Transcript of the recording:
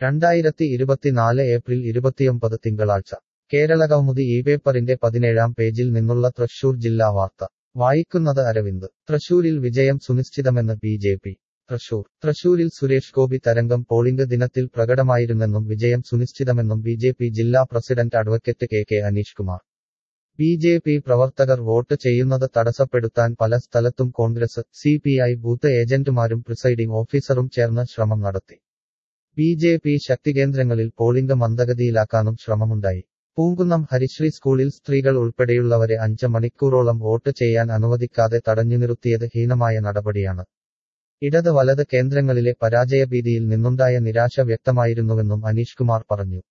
രണ്ടായിരത്തി ഇരുപത്തിനാല് ഏപ്രിൽ ഇരുപത്തിയൊമ്പത് തിങ്കളാഴ്ച കേരളകൗമുദി ഈ പേപ്പറിന്റെ പതിനേഴാം പേജിൽ നിന്നുള്ള തൃശൂർ ജില്ലാ വാർത്ത വായിക്കുന്നത് അരവിന്ദ് തൃശൂരിൽ വിജയം സുനിശ്ചിതമെന്ന് ബി ജെ പി തൃശൂർ തൃശൂരിൽ സുരേഷ് ഗോപി തരംഗം പോളിംഗ് ദിനത്തിൽ പ്രകടമായിരുന്നെന്നും വിജയം സുനിശ്ചിതമെന്നും ബി ജെ പി ജില്ലാ president advocate K K Aneesh Kumar B J P പ്രവർത്തകർ വോട്ട് ചെയ്യുന്നത് തടസ്സപ്പെടുത്താൻ പല സ്ഥലത്തും Congress C P I booth ഏജന്റുമാരും പ്രിസൈഡിംഗ് ഓഫീസറും ചേർന്ന് ശ്രമം നടത്തി ബി ജെ പി ശക്തികേന്ദ്രങ്ങളിൽ പോളിംഗ് മന്ദഗതിയിലാക്കാനും ശ്രമമുണ്ടായി പൂങ്കുന്നം ഹരിശ്രീ സ്കൂളിൽ സ്ത്രീകൾ ഉൾപ്പെടെയുള്ളവരെ അഞ്ച് മണിക്കൂറോളം വോട്ട് ചെയ്യാൻ അനുവദിക്കാതെ തടഞ്ഞു നിർത്തിയത് ഹീനമായ നടപടിയാണ് ഇടത് വലത് കേന്ദ്രങ്ങളിലെ പരാജയഭീതിയിൽ നിന്നുണ്ടായ നിരാശ വ്യക്തമായിരുന്നുവെന്നും അനീഷ് കുമാർ പറഞ്ഞു